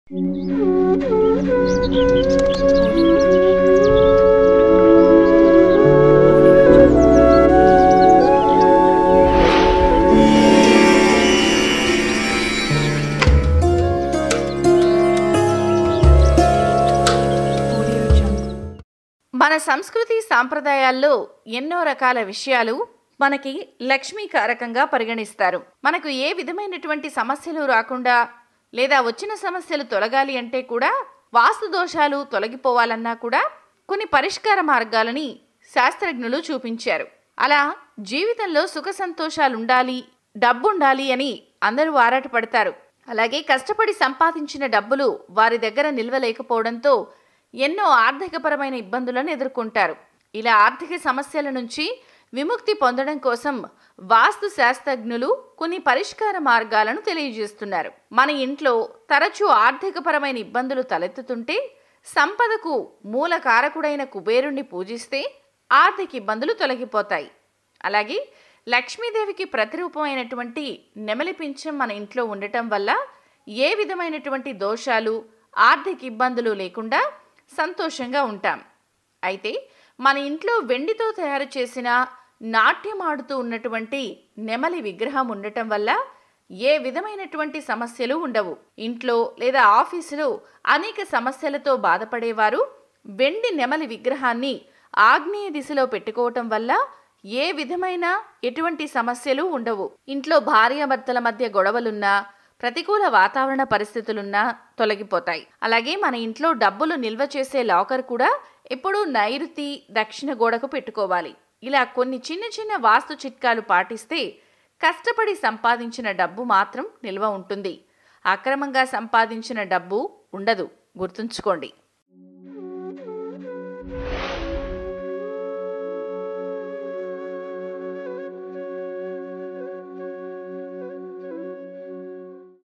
మన సంస్కృతి సాంప్రదాయాల్లో ఎన్నో రకాల విషయాలు మనకి లక్ష్మీకారకంగా పరిగణిస్తారు మనకు ఏ విధమైనటువంటి సమస్యలు రాకుండా లేదా వచ్చిన సమస్యలు తొలగాలి అంటే కూడా వాస్తు దోషాలు తొలగిపోవాలన్నా కూడా కొన్ని పరిష్కార మార్గాలని శాస్త్రజ్ఞులు చూపించారు అలా జీవితంలో సుఖ సంతోషాలు ఉండాలి డబ్బు ఉండాలి అని అందరూ ఆరాటపడతారు అలాగే కష్టపడి సంపాదించిన డబ్బులు వారి దగ్గర నిల్వ లేకపోవడంతో ఎన్నో ఆర్థికపరమైన ఇబ్బందులను ఎదుర్కొంటారు ఇలా ఆర్థిక సమస్యల నుంచి విముక్తి పొందడం కోసం వాస్తు శాస్త్రజ్ఞులు కొన్ని పరిష్కార మార్గాలను తెలియజేస్తున్నారు మన ఇంట్లో తరచూ ఆర్థికపరమైన ఇబ్బందులు తలెత్తుతుంటే సంపదకు మూల కారకుడైన కుబేరుణ్ణి పూజిస్తే ఆర్థిక ఇబ్బందులు తొలగిపోతాయి అలాగే లక్ష్మీదేవికి ప్రతిరూపమైనటువంటి నెమలి పింఛం మన ఇంట్లో ఉండటం వల్ల ఏ విధమైనటువంటి దోషాలు ఆర్థిక ఇబ్బందులు లేకుండా సంతోషంగా ఉంటాం అయితే మన ఇంట్లో వెండితో తయారు చేసిన నాట్యం ఆడుతూ ఉన్నటువంటి నెమలి విగ్రహం ఉండటం వల్ల ఏ విధమైనటువంటి సమస్యలు ఉండవు ఇంట్లో లేదా ఆఫీసులో అనేక సమస్యలతో బాధపడేవారు వెండి నెమలి విగ్రహాన్ని ఆగ్నేయ దిశలో పెట్టుకోవటం వల్ల ఏ విధమైన ఎటువంటి సమస్యలు ఉండవు ఇంట్లో భార్యాభర్తల మధ్య గొడవలున్నా ప్రతికూల వాతావరణ పరిస్థితులున్నా తొలగిపోతాయి అలాగే మన ఇంట్లో డబ్బులు నిల్వ చేసే లాకర్ కూడా ఎప్పుడూ నైరుతి దక్షిణ గోడకు పెట్టుకోవాలి ఇలా కొన్ని చిన్న చిన్న వాస్తు చిట్కాలు పాటిస్తే కష్టపడి సంపాదించిన డబ్బు మాత్రం నిల్వ ఉంటుంది అక్రమంగా సంపాదించిన డబ్బు ఉండదు గుర్తుంచుకోండి